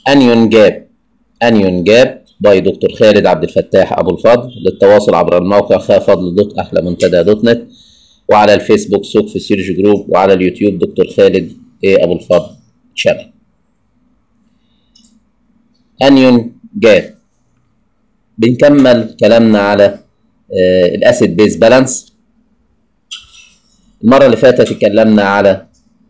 انيون جاب انيون جاب باي دكتور خالد عبد الفتاح ابو الفضل للتواصل عبر الموقع خافضل دوت احلى منتدى دوت نت وعلى الفيسبوك سوق في سيرج جروب وعلى اليوتيوب دكتور خالد ايه ابو الفضل شانل انيون جاب بنكمل كلامنا على آه الاسيد بيز بالانس المره اللي فاتت اتكلمنا على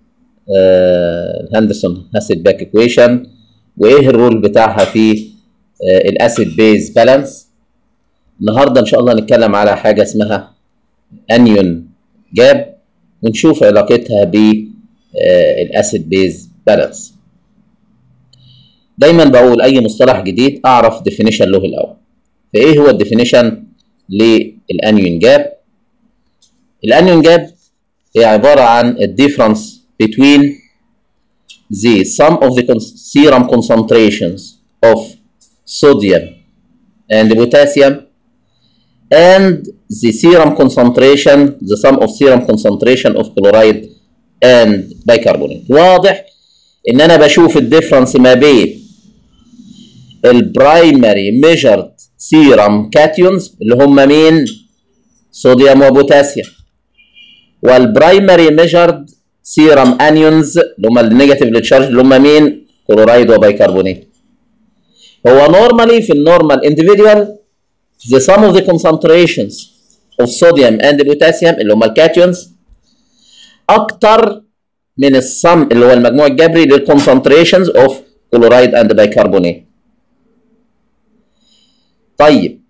الهندرسون اسيد باك ايكويشن وايه الرول بتاعها في الاسيد بيز بالانس النهارده ان شاء الله نتكلم على حاجه اسمها انيون جاب ونشوف علاقتها بالاسيد بيز بالانس دايما بقول اي مصطلح جديد اعرف ديفينيشن له الاول فايه هو الديفينيشن للانيون جاب الانيون جاب هي عباره عن الديفرنس between the sum of the serum concentrations of sodium and potassium and the serum concentration the sum of serum concentration of chloride and bicarbonate واضح ان انا بشوف الديفرنس ما بين البرايمري ميجرد سيرم كاتيونز اللي هم مين صوديوم وبوتاسيوم والبرايمري ميجرد سيرم انيونز اللي هم النيجاتيف تشارج اللي هم مين كلورايد وبيكربونات هو نورمالي في النورمال individual the sum of the concentrations of sodium and potassium اللي هم الكاتيونز اكتر من السم اللي هو المجموع الجبري للconcentrations of chloride and bicarbonate طيب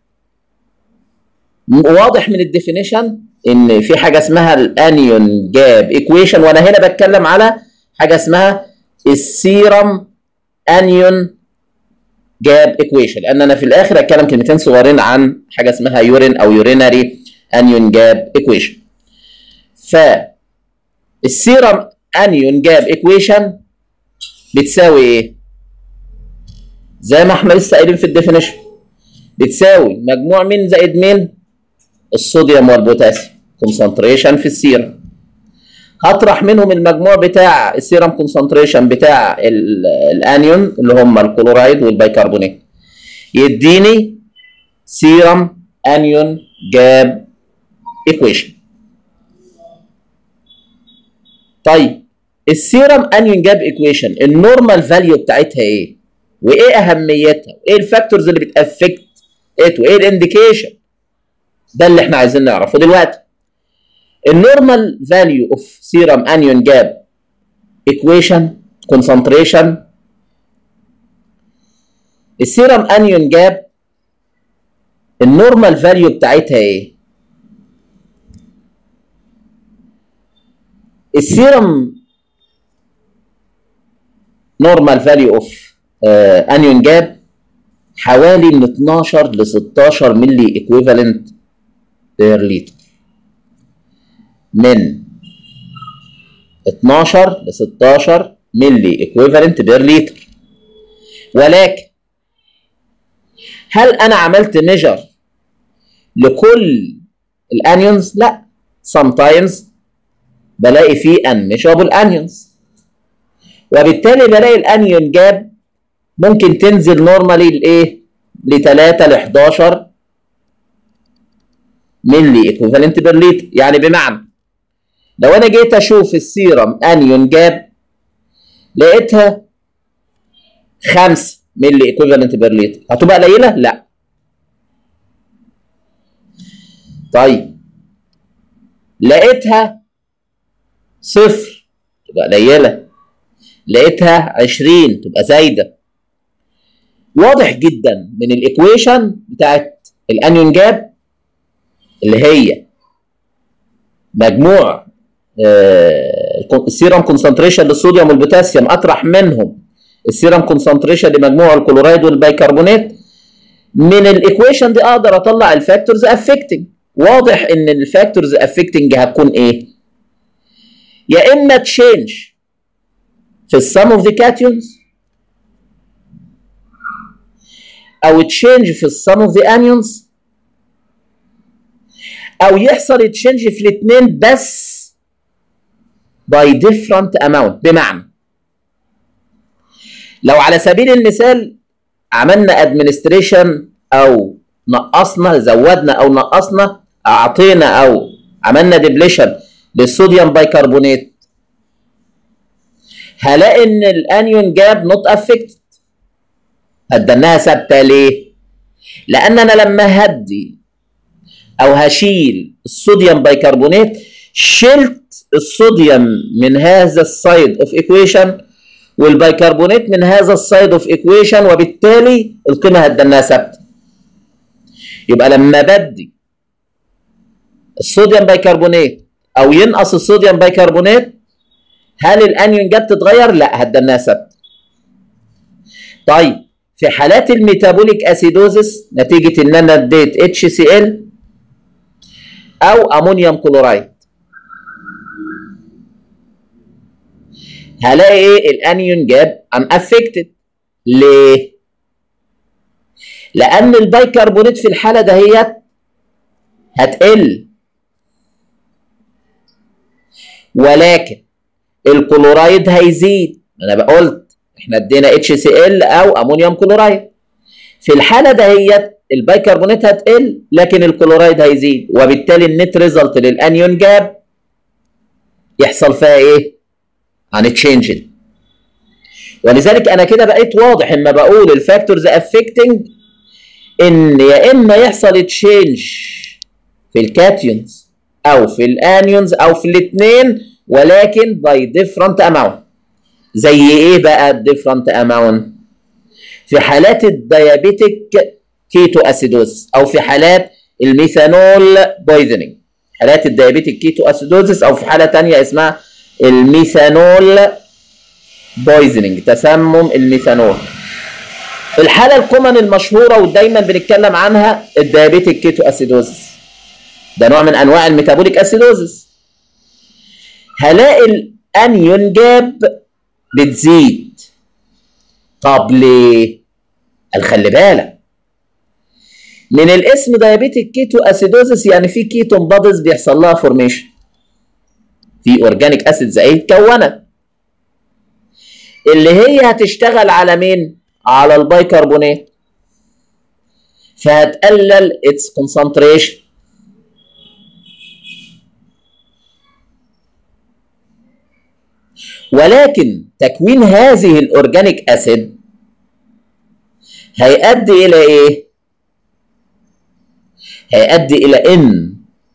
واضح من الديفينيشن ان في حاجه اسمها الانيون جاب ايكويشن وانا هنا بتكلم على حاجه اسمها السيرم انيون جاب ايكويشن لان انا في الاخر هتكلم كلمتين صغيرين عن حاجه اسمها يورين او يوريناري انيون جاب ايكويشن ف السيرم انيون جاب ايكويشن بتساوي ايه زي ما احنا لسه قايلين في الديفينيشن بتساوي مجموع مين زائد مين الصوديوم والبوتاسيوم كونسنتريشن في السيرم هطرح منهم المجموع بتاع السيرم كونسنتريشن بتاع الانيون اللي هم الكلورايد والبيكربونات يديني سيرم انيون جاب ايكويشن طيب السيرم انيون جاب ايكويشن النورمال فاليو بتاعتها ايه وايه اهميتها وايه الفاكتورز اللي بتافكت ات وايه الانديكيشن ده اللي احنا عايزين نعرفه دلوقتي النورمال فاليو اوف سيرم انيون جاب ايكويشن كونسنتريشن السيرم انيون جاب النورمال فاليو بتاعتها ايه السيرم نورمال فاليو اوف انيون جاب حوالي من 12 ل 16 ملي ايكويفالنت بير لتر من 12 ل 16 ملي ايكويفالنت بير لتر ولكن هل انا عملت ميجر لكل الانيونز لا sometimes بلاقي فيه unmeasurable anions وبالتالي بلاقي الانيون جاب ممكن تنزل نورمالي لايه ل 3 ل 11 ملي ايكوفالنت بير لتر يعني بمعنى لو انا جيت اشوف السيرم انيون جاب لقيتها 5 ملي ايكوفالنت بير لتر هتبقى قليله؟ لا طيب لقيتها صفر تبقى قليله لقيتها 20 تبقى زايده واضح جدا من الايكويشن بتاعت الانيون جاب اللي هي مجموع آه السيرم كونسنتريشن للصوديوم والبوتاسيوم اطرح منهم السيرم كونسنتريشن لمجموع الكلورايد والبيكربونات من الايكويشن دي اقدر اطلع الفاكتورز افكتنج واضح ان الفاكتورز افكتنج هتكون ايه يا اما تشينج في السم اوف ذا كاتيونز او تشينج في السم اوف ذا انيونز او يحصل تشينج في الاثنين بس by different amount بمعنى لو على سبيل المثال عملنا ادمنستريشن او نقصنا زودنا او نقصنا اعطينا او عملنا ديبليشن للصوديوم بايكربونات هلاقي ان الانيون جاب نوت افكتد هدناها ثابته ليه؟ لان انا لما هدي او هشيل الصوديوم بايكربونات شلت الصوديوم من هذا السايد اوف ايكويشن والبيكربونات من هذا السايد اوف ايكويشن وبالتالي القيمه هتدناها ثابته يبقى لما بدي الصوديوم بيكربونات او ينقص الصوديوم بيكربونات هل الانيون جاب تتغير؟ لا هتدناها ثابته طيب في حالات الميتابوليك اسيدوزس نتيجه ان انا اديت اتش سي ال او امونيوم كلورايد هلاقي ايه الانيون جاب ان افكتد ليه لان البيكربونات في الحاله دهيت هتقل ولكن الكلورايد هيزيد انا قلت احنا ادينا اتش سي ال او امونيوم كلورايد في الحاله دهيت البيكربونات هتقل لكن الكلورايد هيزيد وبالتالي النت ريزلت للانيون جاب يحصل فيها ايه؟ هنتشينجد ولذلك انا كده بقيت واضح اما بقول الفاكتورز افكتنج ان يا اما يحصل تشينج في الكاتيونز او في الانيونز او في الاثنين ولكن باي ديفرنت اماونت زي ايه بقى الديفرنت اماونت في حالات الديابيتيك كيتو اسيدوز او في حالات الميثانول بويزنينج حالات الديابيتيك كيتو اسيدوزس او في حاله ثانيه اسمها الميثانول بويزنينج تسمم الميثانول الحاله الكومن المشهوره ودايما بنتكلم عنها الديابيتيك كيتو اسيدوزس ده نوع من انواع الميتابوليك اسيدوزس هلاقي الانيون جاب بتزيد طب ليه؟ قال خلي بالك من الاسم دايابيتيك كيتو اسيدوزس يعني في كيتون بادز بيحصل لها فورميشن في اورجانيك اسيدز اهي اتكونت اللي هي هتشتغل على مين؟ على البيكربونات فهتقلل اتس كونسنتريشن ولكن تكوين هذه الاورجانيك اسيد هيؤدي الى ايه؟ هيؤدي الى ان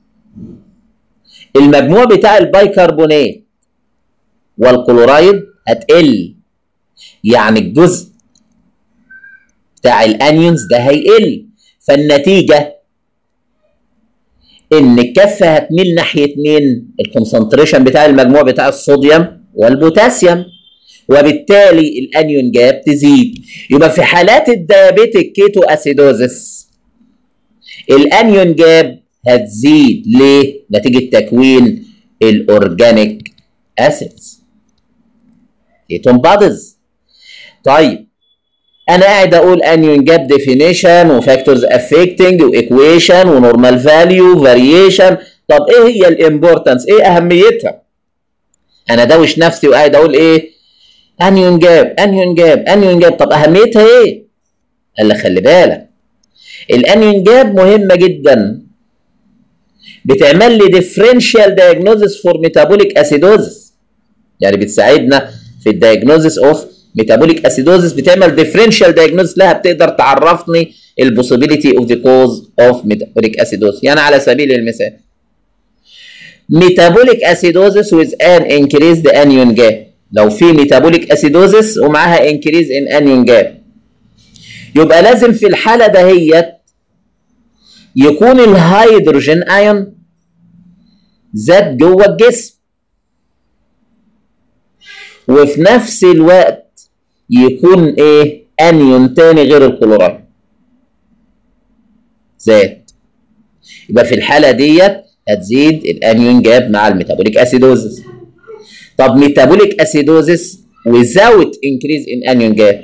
المجموع بتاع البيكربونات والكلورايد هتقل يعني الجزء بتاع الانيونز ده هيقل فالنتيجه ان الكفه هتميل ناحيه مين؟ الكونسنتريشن بتاع المجموع بتاع الصوديوم والبوتاسيوم وبالتالي الانيون جاب تزيد يبقى في حالات الديابيتيك كيتو اسيدوزس الانيون جاب هتزيد ليه؟ نتيجه تكوين الاورجانيك اسيدز كيتون بادز طيب انا قاعد اقول انيون جاب ديفينيشن وفاكتورز افكتنج وايكويشن ونورمال فاليو فاريشن طب ايه هي الامبورتنس ايه اهميتها انا دوش نفسي وقاعد اقول ايه انيون جاب انيون جاب انيون جاب طب اهميتها ايه قال لي خلي بالك الانيون جاب مهمه جدا بتعمل لي ديفرنشال دايجنوزس فور ميتابوليك اسيدوزس يعني بتساعدنا في الدايجنوزس اوف ميتابوليك اسيدوزس بتعمل ديفرنشال دايجنوزس لها بتقدر تعرفني البوسيبيليتي اوف ذا كوز اوف ميتابوليك اسيدوزس يعني على سبيل المثال ميتابوليك اسيدوزس with an increased anion gap لو في ميتابوليك اسيدوزس ومعاها increase in anion gap يبقى لازم في الحالة دهيت يكون الهيدروجين ايون زاد جوه الجسم وفي نفس الوقت يكون ايه انيون تاني غير الكلورايد زاد يبقى في الحالة ديت هتزيد الانيون جاب مع الميتابوليك اسيدوزس طب ميتابوليك اسيدوزس without increase in anion gap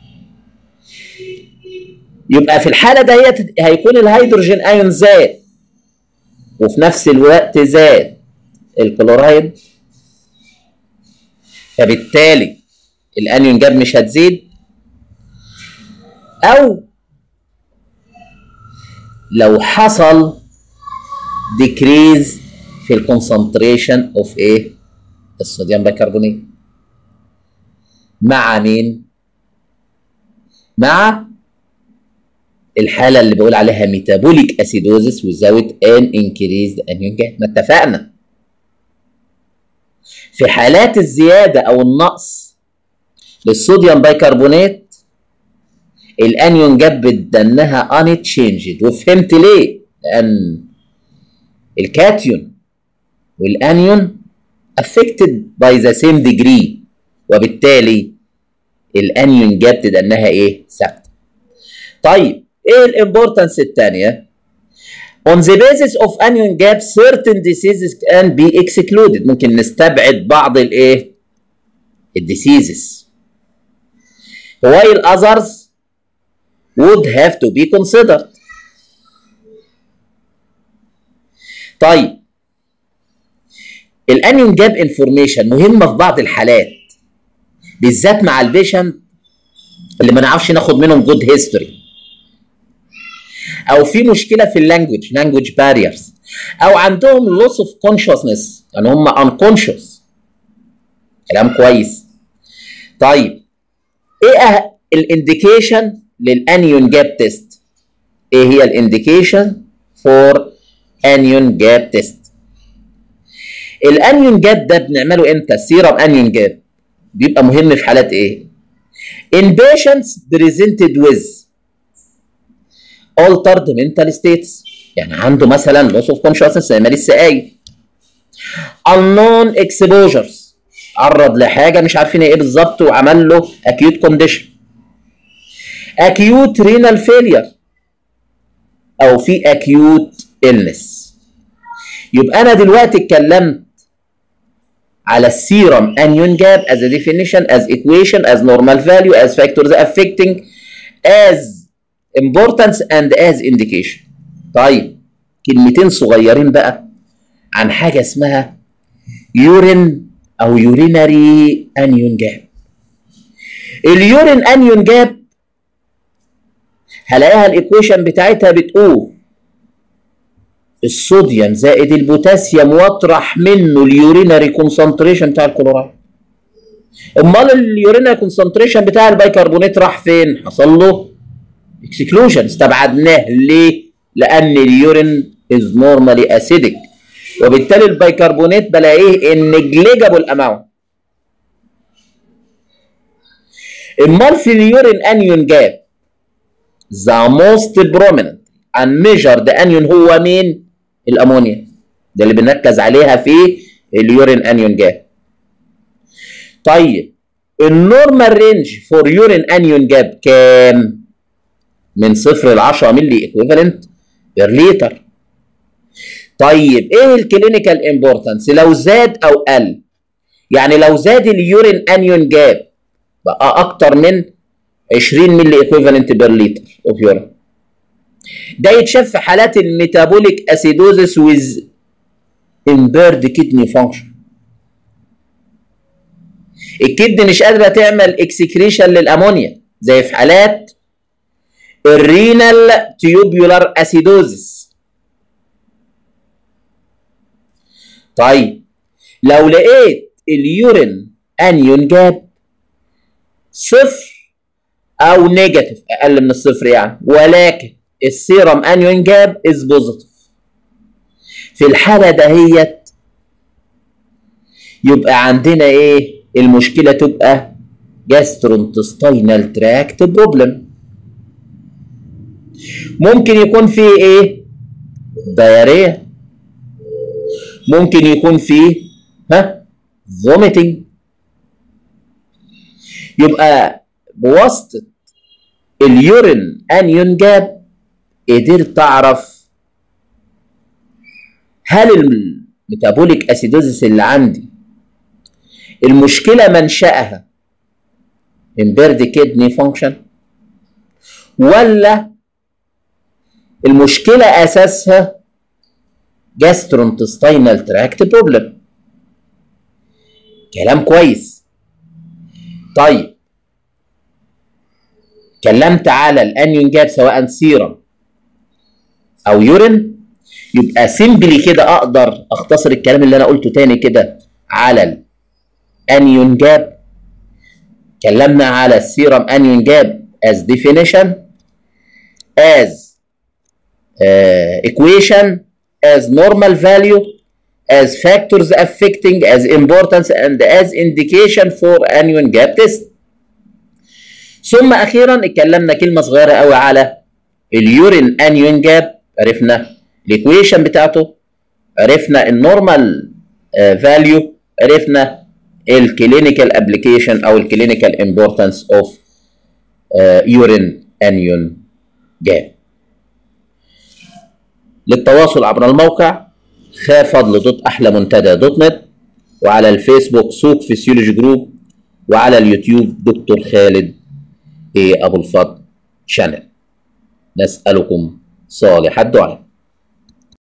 يبقى في الحاله ديت هيكون الهيدروجين ايون زاد وفي نفس الوقت زاد الكلورايد فبالتالي الانيون جاب مش هتزيد او لو حصل decrease في الكونسنتريشن اوف ايه الصوديوم بيكربونات مع مين مع الحاله اللي بقول عليها ميتابوليك اسيدوزس without an increased anion gap ما اتفقنا في حالات الزياده او النقص للصوديوم بيكربونات الانيون جاب بدنها unchanged وفهمت ليه لان الكاتيون والانيون affected by the same degree وبالتالي الانيون جاب تدنها ايه ثابته طيب ايه الامبورتنس الثانيه On the basis of anion gap certain diseases can be excluded ممكن نستبعد بعض الايه الديسيزز while others would have to be considered طيب الانيون جاب انفورميشن مهمه في بعض الحالات بالذات مع البيشنت اللي ما نعرفش ناخد منهم جود هيستوري او في مشكله في اللانجوج لانجوج باريرز او عندهم لوس اوف كونشسنس يعني هم انكونشس كلام كويس طيب ايه أه الانديكيشن للانيون جاب تيست ايه هي الانديكيشن فور انيون جاب تيست الانيون جاب ده بنعمله امتى سيرم انيون جاب بيبقى مهم في حالات ايه in patients presented with altered mental states يعني عنده مثلا loss of consciousness زي ما لسه قايل unknown exposures عرض لحاجه مش عارفين ايه بالظبط وعمل له acute condition acute renal failure او في acute illness يبقى انا دلوقتي اتكلمت على السيرم انيون جاب as a definition as equation as normal value as factors affecting as importance and as indication طيب كلمتين صغيرين بقى عن حاجه اسمها يورين او يورينري انيون جاب اليورين انيون جاب هلاقيها الايكويشن بتاعتها بتقول الصوديوم زائد البوتاسيوم واطرح منه اليورينري كونسنتريشن بتاع الكلورايد امال اليورينري كونسنتريشن بتاع البيكربونات راح فين حصل له اكسكلوجن استبعدناه ليه لان اليورين از نورمالي اسيدك وبالتالي البيكربونات بلاقيه ان نجليجابل اماونت امال في اليورين انيون جاب ذا موست بروميننت and measured انيون هو مين الامونيا ده اللي بنركز عليها في اليورين انيون جاب طيب النورمال رينج فور يورين انيون جاب كام من صفر ل 10 ملي ايكويفالنت بير لتر طيب ايه الكلينيكال امبورتنس لو زاد او قل يعني لو زاد اليورين انيون جاب بقى اكتر من 20 ملي ايكويفالنت بير لتر اوف يورين ده يتشاف في حالات الميتابوليك اسيدوزس ويز امبيرد كدني فانكشن الكدن مش قادره تعمل اكسكريشن للامونيا زي في حالات الرينال تيوبيولار اسيدوزس طيب لو لقيت اليورين انيون جاب صفر او نيجاتيف اقل من الصفر يعني ولكن السيرم انيون جاب از بوزيتيف في الحاله دهيت يبقى عندنا ايه المشكله تبقى جاسترونتستينال تراكت بروبلم ممكن يكون فيه ايه دايريا ممكن يكون فيه ها فوميتنج يبقى بواسطه اليورين انيون جاب قدرت تعرف هل الميتابوليك اسيدوزيس اللي عندي المشكله منشاها امبيرد كدني فانكشن ولا المشكله اساسها جاسترونتستينال تراكت بروبلم كلام كويس طيب اتكلمت على الانيون جاب سواء سيرم او يورين يبقى سيمبلي كده اقدر اختصر الكلام اللي انا قلته تاني كده على الانيون جاب اتكلمنا على السيرم انيون جاب as definition as uh, equation as normal value as factors affecting as importance and as indication for anion gap test ثم اخيرا اتكلمنا كلمه صغيره قوي على اليورين انيون جاب عرفنا الايكويشن بتاعته عرفنا النورمال فاليو عرفنا الكلينيكال ابلكيشن او الكلينيكال امبورتانس اوف يورين انيون جاب للتواصل عبر الموقع خافضل دوت احلى منتدى دوت نت وعلى الفيسبوك سوق فيسيولوجي جروب وعلى اليوتيوب دكتور خالد ايه ابو الفضل شانل نسالكم صالح الدعاء